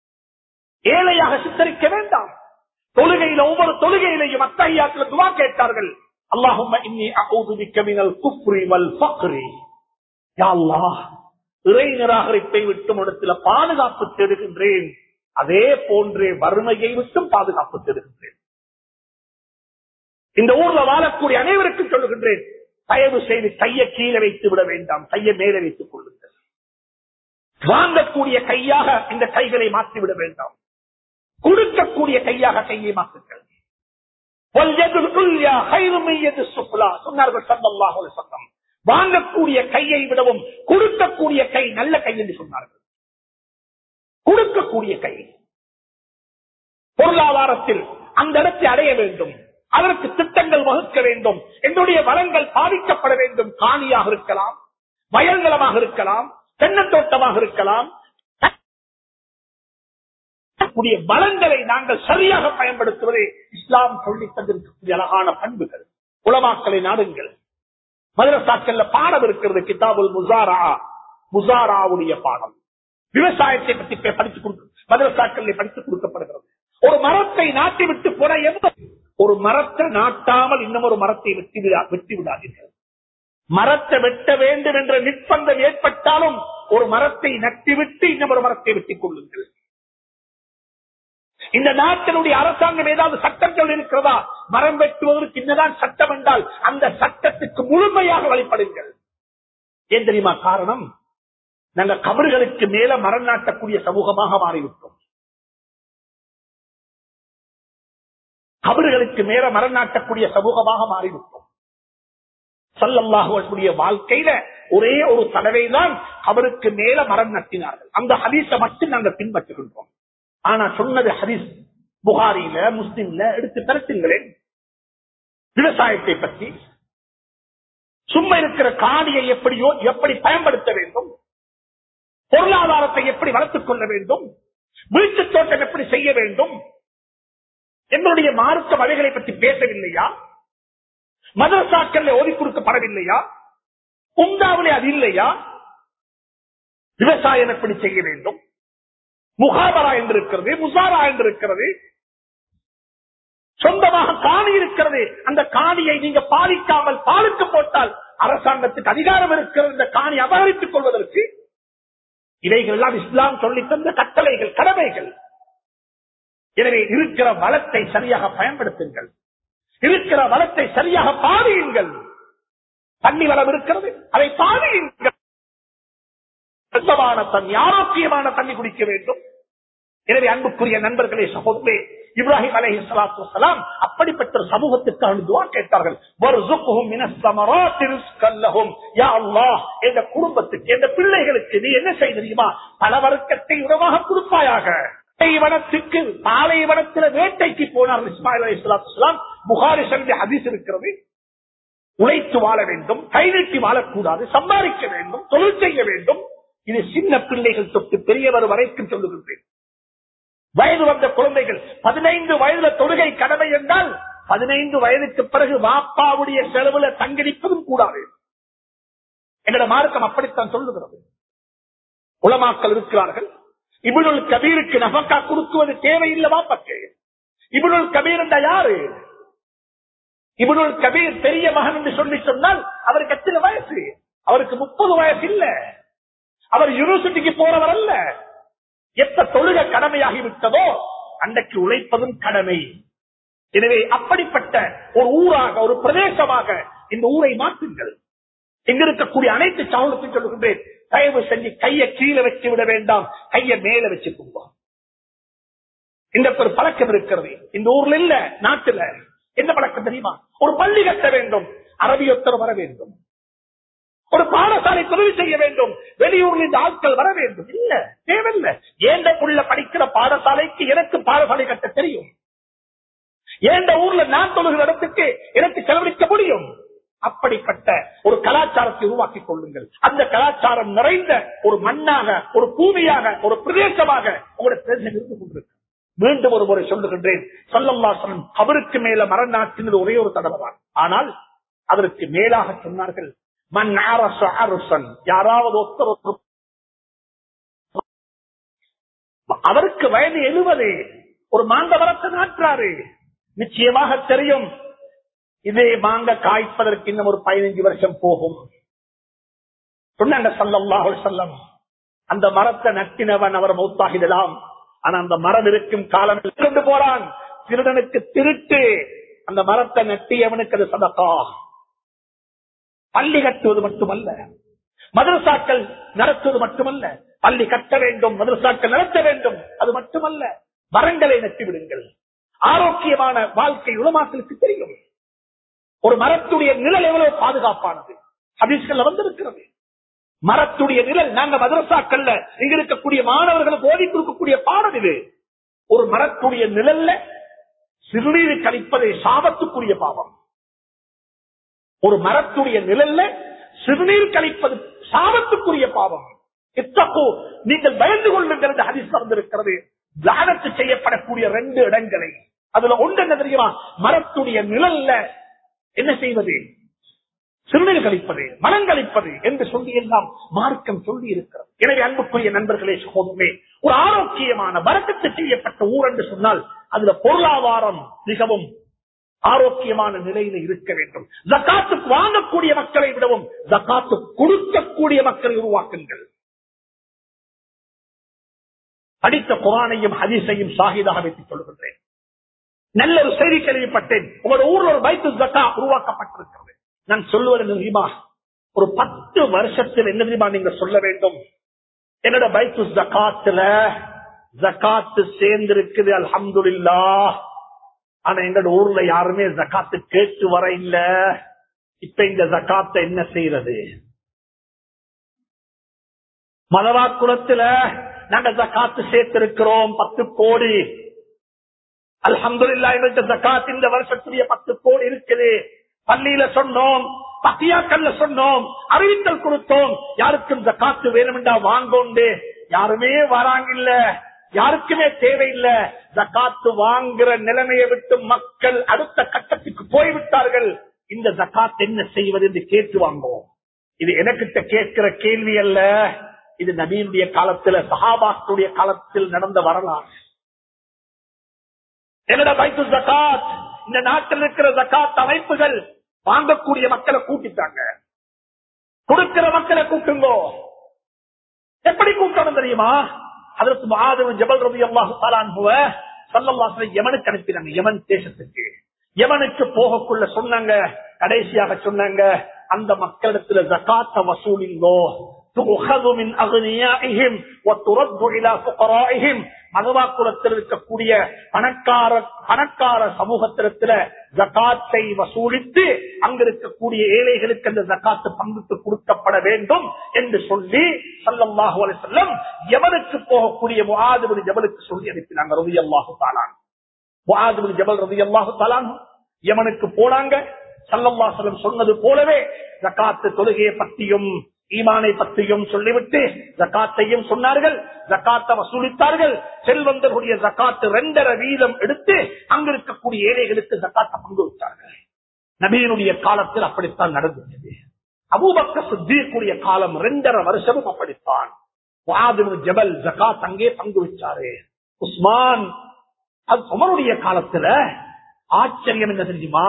S1: ஏழையாக சித்தரிக்க வேண்டாம் தொழுகையில ஒவ்வொரு தொழுகையிலையும் அத்தகையாத்தில் துவா கேட்டார்கள் அல்லாஹும் இன்னி அகூது பிக்க மினல் குஃப்ரி வல் ஃபக்ரி யா அல்லாஹ் இறை நிராகரிப்பை விட்டும் இடத்துல பாதுகாப்பு தேடுகின்றேன் அதே போன்றே வறுமையை விட்டும் பாதுகாப்பு தேடுகின்றேன் இந்த ஊர்ல வாழக்கூடிய அனைவருக்கும் சொல்லுகின்றேன் தயவு செய்து கையை கீழே வைத்து விட வேண்டாம் கையை மேலே வைத்துக் கொள்ளுங்கள் வாங்கக்கூடிய கையாக இந்த கைகளை மாற்றிவிட வேண்டாம் கொடுக்கக்கூடிய கையாக கையை மாற்றுங்கள் சொன்னார்கள் சல்லல்லாஹு அலைஹி வஸல்லம் வாங்கக்கூடிய கையை விடவும் கொடுக்கக்கூடிய கை நல்ல கை என்று சொன்னார்கள் கொடுக்கக்கூடிய கை பொருளாதாரத்தில் அந்த இடத்தை அடைய வேண்டும் அதற்கு திட்டங்கள் வகுக்க வேண்டும் என்னுடைய வளங்கள் பாதிக்கப்பட வேண்டும் காணியாக இருக்கலாம் வயல்நலமாக இருக்கலாம் தென்னந்தோட்டமாக இருக்கலாம் கூடிய வளங்களை நாங்கள் சரியாக பயன்படுத்துவதே இஸ்லாம் சொல்லி தந்திருக்கக்கூடிய அழகான பண்புகள் உலமாக்களை நாடுங்கள் மதரசாக்கள்ல பாடம் இருக்கிறது கிதாபுல் முசாரா முசாராவுடைய பாடம் விவசாயத்தை பற்றி படித்துக் கொடுக்க மதரசாக்கள் படித்துக் கொடுக்கப்படுகிறது ஒரு மரத்தை மரத்தை நாட்டி விட்டு போன எந்த ஒரு மரத்தை நாட்டாமல் இன்னும் ஒரு மரத்தை வெட்டி விடா வெட்டி விடாதீர்கள் மரத்தை வெட்ட வேண்டும் என்ற நிர்பந்தம் ஏற்பட்டாலும் ஒரு மரத்தை நட்டிவிட்டு இன்னும் ஒரு மரத்தை வெட்டிக் கொள்ளுங்கள் இந்த நாட்டினுடைய அரசாங்கம் ஏதாவது சட்டங்கள் இருக்கிறதா மரம் வெட்டுவதற்கு என்னதான் சட்டம் என்றால் அந்த சட்டத்துக்கு முழுமையாக வழிபடுங்கள் ஏன் தெரியுமா காரணம் நாங்க கபறுகளுக்கு மேல மரம் நாட்டக்கூடிய சமூகமாக மாறிவிட்டோம் கபறுகளுக்கு மேல மரம் நாட்டக்கூடிய சமூகமாக மாறிவிட்டோம் சல்லல்லாஹுடைய வாழ்க்கையில ஒரே ஒரு தடவை தான் அவருக்கு மேல மரம் நட்டினார்கள் அந்த ஹதீஸ மட்டும் நாங்கள் பின்பற்றுகின்றோம் ஆனா சொன்னது ஹதீஸ் புகாரில முஸ்லிம்ல எடுத்து தரட்டுங்களேன் விவசாயத்தை பற்றி சும்மா இருக்கிற காணியை எப்படியோ எப்படி பயன்படுத்த வேண்டும் பொருளாதாரத்தை எப்படி வளர்த்துக் கொள்ள வேண்டும் வீட்டு தோட்டம் எப்படி செய்ய வேண்டும் எங்களுடைய மார்க்க வழிகளை பற்றி பேசவில்லையா மதரசாக்கள் ஓதி கொடுக்கப்படவில்லையா உண்டாவிலே அது இல்லையா விவசாயம் எப்படி செய்ய வேண்டும் முகாபரா என்று இருக்கிறது முசாரா என்று இருக்கிறது சொந்தமாக காணி இருக்கிறது அந்த காணியை நீங்க பாதிக்காமல் பாலுக்கு போட்டால் அரசாங்கத்துக்கு அதிகாரம் இருக்கிறது இந்த காணி அபகரித்துக் கொள்வதற்கு இவைகள் எல்லாம் இஸ்லாம் சொல்லி தந்த கட்டளைகள் கடமைகள் எனவே இருக்கிற வளத்தை சரியாக பயன்படுத்துங்கள் இருக்கிற வளத்தை சரியாக பாதியுங்கள் தண்ணி வளம் இருக்கிறது அதை பாதியுங்கள் சுத்தமான தண்ணி ஆரோக்கியமான தண்ணி குடிக்க வேண்டும் எனவே அன்புக்குரிய நண்பர்களே சகோதரே இப்ராஹிம் அலஹி சலாத்து வலாம் அப்படிப்பட்ட ஒரு சமூகத்துக்கு அனுதுவா கேட்டார்கள் எந்த குடும்பத்துக்கு எந்த பிள்ளைகளுக்கு நீ என்ன செய்ய தெரியுமா பல வர்க்கத்தை உணவாக கொடுப்பாயாக பாலைவனத்துக்கு பாலைவனத்தில வேட்டைக்கு போனார் இஸ்மாயில் அலி சலாத்து புகாரி சந்தி ஹதீஸ் இருக்கிறது உழைத்து வாழ வேண்டும் கை நீட்டி வாழக்கூடாது சம்பாதிக்க வேண்டும் தொழில் செய்ய வேண்டும் இது சின்ன பிள்ளைகள் தொட்டு பெரியவர் வரைக்கும் சொல்லுகின்றேன் வயது வந்த குழந்தைகள் பதினைந்து வயதுல தொழுகை கடமை என்றால் பதினைந்து வயதுக்கு பிறகு வாப்பாவுடைய செலவுல தங்கிடிப்பதும் கூடாது எங்களோட மார்க்கம் அப்படித்தான் சொல்லுகிறது உளமாக்கல் இருக்கிறார்கள் இவனுள் கபீருக்கு நபக்கா கொடுக்குவது தேவையில்லை வாப்பக்கு இவனுள் கபீர் என்ற யாரு இவனுள் கபீர் பெரிய மகன் என்று சொல்லி சொன்னால் அவருக்கு எத்தனை வயசு அவருக்கு முப்பது வயசு இல்ல அவர் யூனிவர்சிட்டிக்கு போறவர் அல்ல எப்ப தொழுக கடமையாகி விட்டதோ அன்றைக்கு உழைப்பதும் கடமை எனவே அப்படிப்பட்ட ஒரு ஊராக ஒரு பிரதேசமாக இந்த ஊரை மாற்றுங்கள் இங்க இருக்கக்கூடிய அனைத்து சமூகத்தையும் சொல்லுகின்றேன் தயவு செஞ்சு கைய கீழே வச்சு விட வேண்டாம் கைய மேல வச்சுக்கோங்க இந்த ஒரு பழக்கம் இருக்கிறது இந்த ஊர்ல இல்ல நாட்டுல என்ன பழக்கம் தெரியுமா ஒரு பள்ளி கட்ட வேண்டும் அரபியொத்தர் வர வேண்டும் ஒரு பாடசாலை தொழில் செய்ய வேண்டும் வெளியூர்ல இந்த ஆட்கள் வர வேண்டும் இல்ல தேவையில்லை ஏண்ட புள்ள படிக்கிற பாடசாலைக்கு எனக்கு பாடசாலை கட்ட தெரியும் ஏண்ட ஊர்ல நான் தொழுகிற இடத்துக்கு எனக்கு செலவழிக்க முடியும் அப்படிப்பட்ட ஒரு கலாச்சாரத்தை உருவாக்கிக் கொள்ளுங்கள் அந்த கலாச்சாரம் நிறைந்த ஒரு மண்ணாக ஒரு பூமியாக ஒரு பிரதேசமாக உங்களுடைய பிரதேசம் இருந்து கொண்டிருக்கு மீண்டும் ஒரு முறை சொல்லுகின்றேன் சொல்லல்லாசனம் அவருக்கு மேல மரம் நாட்டினது ஒரே ஒரு தடவை தான் ஆனால் அதற்கு மேலாக சொன்னார்கள் மண் அரச அரசன் யாராவது ஒருத்தர் ஒருத்தர் அவருக்கு வயது எழுபது ஒரு மாந்த மரத்தை நாட்டுறாரு நிச்சயமாக தெரியும் இதே மாங்க காய்ப்பதற்கு இன்னும் ஒரு பதினைஞ்சு வருஷம் போகும் சொன்னாங்க சல்லல்லாஹு செல்லம் அந்த மரத்தை நட்டினவன் அவர் மௌத்தாகிடலாம் ஆனா அந்த மரம் இருக்கும் காலம் கொண்டு போறான் திருடனுக்கு திருட்டு அந்த மரத்தை நட்டியவனுக்கு அது சதக்கா பள்ளி கட்டுவது மட்டுமல்ல மதரசாக்கள் நடத்துவது மட்டுமல்ல பள்ளி கட்ட வேண்டும் மதரசாக்கள் நடத்த வேண்டும் அது மட்டுமல்ல மரங்களை நட்டி விடுங்கள் ஆரோக்கியமான வாழ்க்கை உலமாக்களுக்கு தெரியும் ஒரு மரத்துடைய நிழல் எவ்வளவு பாதுகாப்பானது ஹதீஸ்கள் வந்திருக்கிறது மரத்துடைய நிழல் நாங்க மதரசாக்கள்ல இங்க இருக்கக்கூடிய மாணவர்களுக்கு ஓடி கொடுக்கக்கூடிய பாடம் இது ஒரு மரத்துடைய நிழல்ல சிறுநீர் கழிப்பதை சாபத்துக்குரிய பாவம் ஒரு மரத்துடைய நிழல்ல சிறுநீர் கழிப்பது சாபத்துக்குரிய பாவம் இத்தப்போ நீங்கள் பயந்து கொள்ளுங்கள் என்று ஹரிசு வந்திருக்கிறது தியானத்து செய்யப்படக்கூடிய ரெண்டு இடங்களை அதுல ஒன்று என்ன தெரியுமா மரத்துடைய நிழல்ல என்ன செய்வது சிறுநீர் கழிப்பது மனம் கழிப்பது என்று சொல்லி எல்லாம் மார்க்கம் சொல்லி இருக்கிறது எனவே அன்புக்குரிய நண்பர்களே சகோதரே ஒரு ஆரோக்கியமான வரக்கத்து செய்யப்பட்ட ஊர் என்று சொன்னால் அதுல பொருளாதாரம் மிகவும் ஆரோக்கியமான நிலையில இருக்க வேண்டும் ஜக்காத்து வாங்கக்கூடிய மக்களை விடவும் ஜக்காத்து கொடுக்கக்கூடிய மக்களை உருவாக்குங்கள் படித்த குரானையும் ஹதீஸையும் சாகிதாக வைத்துக் சொல்லுகின்றேன் நல்ல ஒரு செய்தி கேள்விப்பட்டேன் உங்களோட ஊர்ல ஒரு பைத்து ஜக்கா உருவாக்கப்பட்டிருக்கிறது நான் சொல்லுவது தெரியுமா ஒரு பத்து வருஷத்தில் என்ன தெரியுமா நீங்க சொல்ல வேண்டும் என்னோட பைத்து ஜக்காத்துல ஜக்காத்து சேர்ந்திருக்குது அல்ஹம்துலில்லா ஆனா எங்களோட ஊர்ல யாருமே ஜக்காத்து கேட்டு வர இல்ல இப்ப இந்த ஜக்காத்தை என்ன செய்யறது மலவாக்குளத்துல நாங்க ஜக்காத்து சேர்த்திருக்கிறோம் பத்து கோடி அல்ஹம்துலில்லா எங்கள்கிட்ட ஜக்காத் இந்த வருஷத்துடைய பத்து கோடி இருக்குது பள்ளியில சொன்னோம் பத்தியாக்கல்ல சொன்னோம் அறிவித்தல் கொடுத்தோம் யாருக்கும் ஜக்காத்து வேணுமெண்டா வாங்கோண்டு யாருமே வராங்கில்ல யாருக்குமே தேவையில்லை ஜக்காத்து வாங்குற நிலைமையை விட்டு மக்கள் அடுத்த கட்டத்துக்கு போய்விட்டார்கள் இந்த ஜக்காத் என்ன செய்வது என்று கேட்டு வாங்குவோம் இது எனக்கிட்ட கேட்கிற கேள்வி அல்ல இது நபீனுடைய காலத்துல சஹாபாக்களுடைய காலத்தில் நடந்த வரலாறு என்னோட பைத்து ஜக்காத் இந்த நாட்டில் இருக்கிற ஜக்காத் அமைப்புகள் வாங்கக்கூடிய மக்களை கூட்டிட்டாங்க கொடுக்கிற மக்களை கூட்டுங்கோ எப்படி கூட்டணும் தெரியுமா அதற்கு மாதவன் ஜபல் ரவி அல்லாஹு தாலான்புவ சல்லல்லாசனை யமனுக்கு அனுப்பினாங்க யமன் தேசத்துக்கு யமனுக்கு போகக்குள்ள சொன்னாங்க கடைசியாக சொன்னாங்க அந்த மக்களிடத்துல ஜக்காத்த வசூலிங்கோ تؤخذ من أغنيائهم وترد إلى فقرائهم மதவாக்குளத்தில் இருக்கக்கூடிய பணக்கார பணக்கார சமூகத்திடத்துல ஜக்காத்தை வசூலித்து அங்க இருக்கக்கூடிய ஏழைகளுக்கு அந்த ஜக்காத்து பங்குக்கு கொடுக்கப்பட வேண்டும் என்று சொல்லி சல்லல்லாஹு அலைஹி வஸல்லம் எவனுக்கு போகக்கூடிய முஆதுபின் ஜபலுக்கு சொல்லி அனுப்பினாங்க ரலியல்லாஹு தஆலா முஆதுபின் ஜபல் ரலியல்லாஹு தஆலா யமனுக்கு போனாங்க சல்லல்லாஹு அலைஹி வஸல்லம் சொன்னது போலவே ஜக்காத்து தொழுகையை பற்றியும் ஈமானை பற்றியும் சொல்லிவிட்டு ஜக்காத்தையும் சொன்னார்கள் ஜக்காத்தை வசூலித்தார்கள் செல்வந்தர்களுடைய ஜக்காத்து ரெண்டரை வீதம் எடுத்து அங்க இருக்கக்கூடிய ஏழைகளுக்கு ஜக்காத்தை பங்கு வைத்தார்கள் நபியினுடைய காலத்தில் அப்படித்தான் நடந்தது அபூபக்க சுத்தீக்குரிய காலம் ரெண்டரை வருஷமும் அப்படித்தான் வாதிபு ஜபல் ஜக்காத் அங்கே பங்கு வச்சாரு உஸ்மான் அது உமருடைய காலத்துல ஆச்சரியம் என்ன தெரியுமா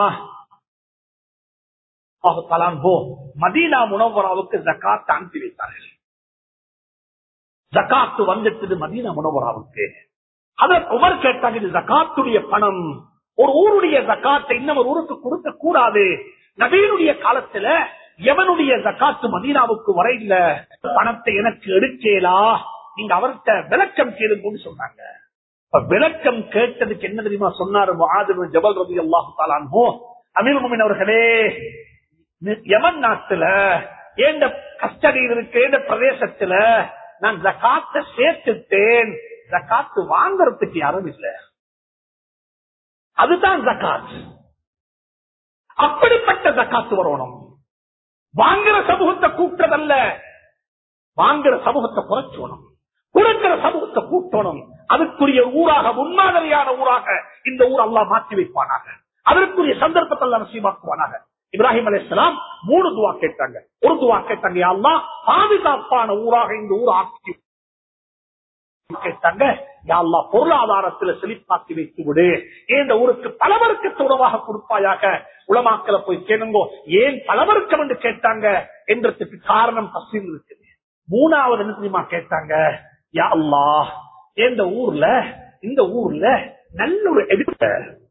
S1: மதீனா முனவராவுக்கு ஜக்காத்து அனுப்பி வைத்தார்கள் ஜக்காத்து வந்துட்டது மதீனா முனவராவுக்கு அதற்கு உமர் கேட்டாங்க இது ஜக்காத்துடைய பணம் ஒரு ஊருடைய ஜக்காத்தை இன்னும் ஒரு ஊருக்கு கொடுக்க கூடாது நபீனுடைய காலத்துல எவனுடைய ஜக்காத்து மதீனாவுக்கு வர இல்ல பணத்தை எனக்கு எடுக்கலா நீங்க அவர்கிட்ட விளக்கம் கேளுங்கன்னு சொன்னாங்க விளக்கம் கேட்டதுக்கு என்ன தெரியுமா சொன்னாரு ஜபல் ரவி அல்லாஹு தாலான்ஹோ அமீர் முமின் அவர்களே யமன் நாட்டுல ஏண்ட கஸ்டடியில் இருக்கு ஏண்ட பிரதேசத்துல நான் ஜக்காத்த சேர்த்துட்டேன் ஜக்காத்து வாங்கறதுக்கு யாரும் இல்ல அதுதான் ஜக்காத் அப்படிப்பட்ட ஜக்காத்து வரணும் வாங்குற சமூகத்தை கூட்டதல்ல வாங்குற சமூகத்தை குறைச்சோணும் கொடுக்கிற சமூகத்தை கூட்டணும் அதுக்குரிய ஊராக முன்மாதிரியான ஊராக இந்த ஊர் அல்லா மாற்றி வைப்பானாக அதற்குரிய சந்தர்ப்பத்தை எல்லாம் நசீமாக்குவானாக இப்ராஹிம் அலிஸ்லாம் மூணு துவா கேட்டாங்க ஒரு துவா கேட்டாங்க யாழ்லா பாதுகாப்பான ஊராக இந்த ஊர் ஆக்கி கேட்டாங்க யாழ்லா பொருளாதாரத்துல செழிப்பாக்கி வைத்து விடு இந்த ஊருக்கு பலவர்க்கத்து உணவாக கொடுப்பாயாக உளமாக்கல போய் கேளுங்கோ ஏன் பலவர்க்கம் என்று கேட்டாங்க என்றதுக்கு காரணம் பசில் இருக்குது மூணாவது என்ன தெரியுமா கேட்டாங்க யா அல்லா இந்த ஊர்ல இந்த ஊர்ல நல்ல ஒரு எடுத்த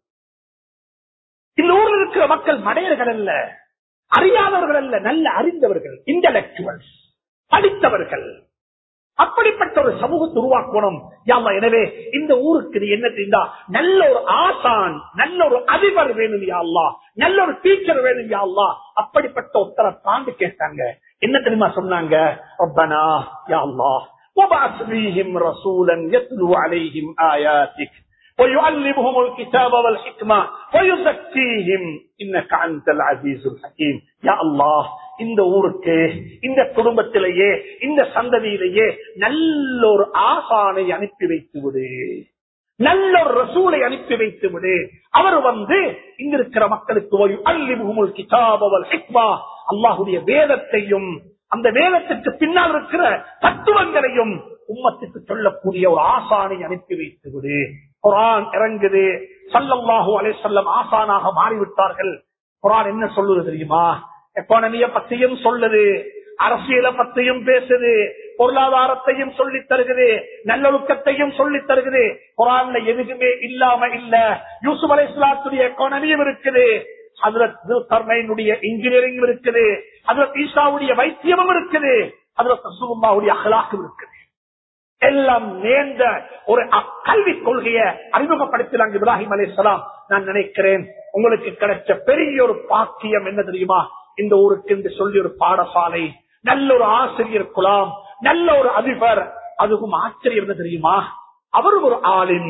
S1: இந்த ஊர்ல இருக்கிற மக்கள் மடையர்கள் அல்ல அறியாதவர்கள் அல்ல நல்ல அறிந்தவர்கள் இன்டலக்சுவல்ஸ் படித்தவர்கள் அப்படிப்பட்ட ஒரு சமூகத்தை உருவாக்கணும் யாமா எனவே இந்த ஊருக்கு நீ என்ன தெரிந்தா நல்ல ஒரு ஆசான் நல்ல ஒரு அதிபர் வேணும் யாழ்லா நல்ல ஒரு டீச்சர் வேணும் யாழ்லா அப்படிப்பட்ட ஒருத்தரை தாண்டி கேட்டாங்க என்ன தெரியுமா சொன்னாங்க ரப்பனா யா அல்லாஹ் وبعث فيهم رسولا يتلو عليهم آياتك ويعلمهم الكتاب والحكمة ويزكيهم إنك أنت العزيز الحكيم يا الله இந்த ஊருக்கு இந்த குடும்பத்திலேயே இந்த சந்ததியிலேயே நல்ல ஒரு ஆசானை அனுப்பி வைத்து விடு நல்ல ஒரு ரசூலை அனுப்பி வைத்து விடு அவர் வந்து இங்க இருக்கிற மக்களுக்கு ஒரு அல்லிமுகமுல் கிதாபவல் ஹிக்மா அல்லாஹுடைய வேதத்தையும் அந்த வேதத்திற்கு பின்னால் இருக்கிற தத்துவங்களையும் உம்மத்துக்கு சொல்லக்கூடிய ஒரு ஆசானை அனுப்பி வைத்து விடு குரான் இறங்குது சல்லல்லாஹு அலைஹிஸ்ஸல்லம் ஆசானாக மாறிவிட்டார்கள் குரான் என்ன சொல்லுது தெரியுமா எக்கானமிய பத்தியும் சொல்லுது அரசியலை பத்தியும் பேசுது பொருளாதாரத்தையும் சொல்லித் தருகுது நல்லொழுக்கத்தையும் சொல்லித் தருகுது குரான்ல எதுக்குமே இல்லாம இல்ல யூசுப் அலை இஸ்லாத்துடைய எக்கானமியும் இருக்குது அதுல இன்ஜினியரிங் இருக்குது அதுல ஈசாவுடைய வைத்தியமும் இருக்குது அதுல ரசூலுல்லாஹுடைய அகலாக்கும் இருக்குது எல்லாம் நேர்ந்த ஒரு கல்வி கொள்கையை அறிமுகப்படுத்தினாங்க இப்ராஹிம் அலைஹிஸ்ஸலாம் நான் நினைக்கிறேன் உங்களுக்கு கிடைச்ச பெரிய ஒரு பாக்கியம் என்ன தெரியுமா இந்த ஊருக்கு என்று சொல்லி ஒரு பாடசாலை நல்ல ஒரு ஆசிரியர் குலாம் நல்ல ஒரு அதிபர் அதுவும் ஆச்சரியம் என்ன தெரியுமா அவரும் ஒரு ஆளின்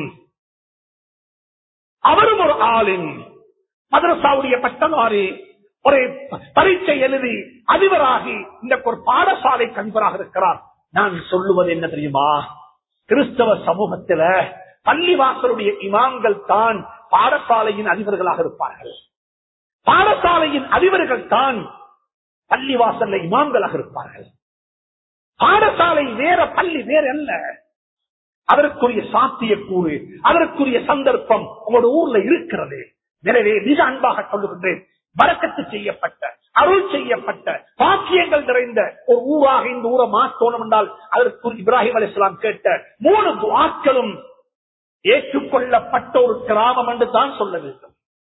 S1: அவரும் ஒரு ஆளின் மதரசாவுடைய பட்டதாரி ஒரு பரீட்சை எழுதி அதிபராகி இந்த ஒரு பாடசாலை கண்பராக இருக்கிறார் நான் சொல்லுவது என்ன தெரியுமா கிறிஸ்தவ சமூகத்தில பள்ளிவாசலுடைய இமாம்கள் தான் பாடசாலையின் அதிபர்களாக இருப்பார்கள் பாடசாலையின் அதிபர்கள் தான் பள்ளிவாசல்ல இமாம்களாக இருப்பார்கள் பாடசாலை வேற பள்ளி வேற அல்ல அதற்குரிய சாத்திய கூறு அதற்குரிய சந்தர்ப்பம் உங்களோட ஊர்ல இருக்கிறது எனவே மிக அன்பாக சொல்லுகின்றேன் வரக்கத்து செய்யப்பட்ட அருள் செய்யப்பட்ட பாக்கியங்கள் நிறைந்த ஒரு ஊராக இந்த ஊரை மாற்றணும் என்றால் அதற்கு இப்ராஹிம் அலி இஸ்லாம் கேட்ட மூணு துவாக்களும் ஏற்றுக்கொள்ளப்பட்ட ஒரு கிராமம் என்று தான் சொல்ல வேண்டும்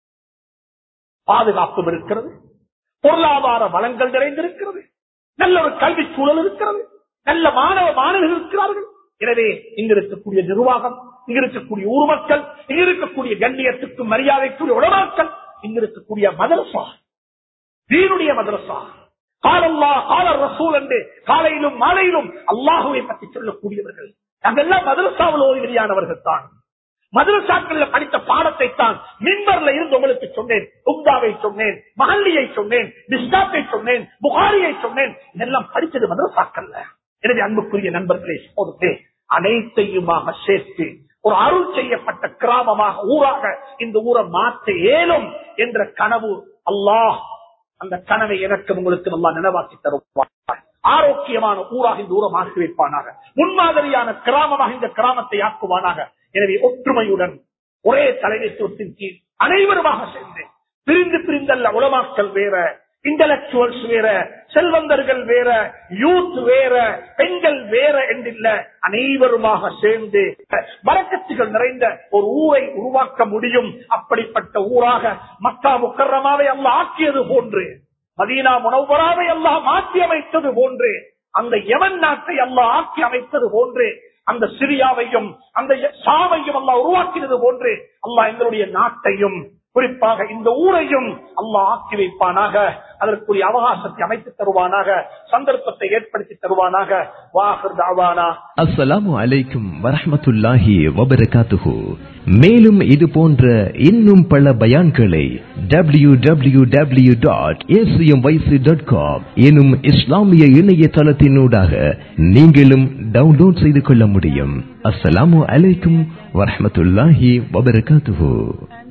S1: பாதுகாப்பும் இருக்கிறது பொருளாதார வளங்கள் நிறைந்திருக்கிறது நல்ல ஒரு கல்வி சூழல் இருக்கிறது நல்ல மாணவ மாணவர்கள் இருக்கிறார்கள் எனவே இங்க இருக்கக்கூடிய நிர்வாகம் இங்க இருக்கக்கூடிய ஊர் மக்கள் இங்க இருக்கக்கூடிய கண்ணியத்துக்கும் மரியாதைக்குரிய உடமாக்கள் இங்க இருக்கக்கூடிய மதரசா தீனுடைய மதரசா காலல்லா கால ரசூல் என்று காலையிலும் மாலையிலும் அல்லாஹுவை பற்றி சொல்லக்கூடியவர்கள் நாங்கெல்லாம் மதரசாவில் ஓய்வெளியானவர்கள் தான் மதரசாக்கள்ல படித்த பாடத்தை தான் மின்பர்ல இருந்து உங்களுக்கு சொன்னேன் உப்தாவை சொன்னேன் மஹல்லியை சொன்னேன் பிஸ்டாப்பை சொன்னேன் புகாரியை சொன்னேன் இதெல்லாம் படிச்சது மதரசாக்கள்ல எனவே அன்புக்குரிய நண்பர்களே பொறுத்தே அனைத்தையுமாக சேர்த்து ஒரு அருள் செய்யப்பட்ட கிராமமாக ஊராக இந்த ஊரை மாற்ற இயலும் என்ற கனவு அல்லாஹ் அந்த கனவை எனக்கு உங்களுக்கு நல்லா நினைவாக்கி தருவார் ஆரோக்கியமான ஊராக இந்த ஊரை மாற்றி வைப்பானாக முன்மாதிரியான கிராமமாக இந்த கிராமத்தை ஆக்குவானாக எனவே ஒற்றுமையுடன் ஒரே தலைமைத்துவத்தின் கீழ் அனைவருமாக சேர்ந்து பிரிந்து பிரிந்தல்ல உலமாக்கள் வேற இன்டலக்சுவல்ஸ் வேற செல்வந்தர்கள் வேற யூத் வேற பெண்கள் வேற என்றில்ல அனைவருமாக சேர்ந்து வரக்கத்துகள் நிறைந்த ஒரு ஊரை உருவாக்க முடியும் அப்படிப்பட்ட ஊராக மக்கா முக்கரமாவை அல்ல ஆக்கியது போன்று மதீனா முனவராவை எல்லாம் மாற்றி அமைத்தது போன்று அந்த யமன் நாட்டை அல்ல ஆக்கி அமைத்தது போன்று அந்த சிரியாவையும் அந்த சாவையும் அல்லா உருவாக்கினது போன்று அல்லாஹ் எங்களுடைய நாட்டையும் குறிப்பாக இந்த ஊரையும் அல்லாஹ் ஆக்கி வைப்பானாக அதற்குரிய அவகாசத்தை அமைத்து தருவானாக சந்தர்ப்பத்தை ஏற்படுத்தி தருவானாக வாஹர் தாவானா
S2: அஸ்ஸலாமு அலைக்கும் வரஹ்மத்துல்லாஹி வபரகாத்துஹு மேலும் இது போன்ற இன்னும் பல பயான்களை W W W dot dot com எனும் இஸ்லாமிய இணையதளத்தினூடாக நீங்களும் டவுன்லோட் செய்து கொள்ள முடியும் அஸ்ஸலாமு அலைக்கும் வரஹ்மத்துல்லாஹி வபரகாத்துஹு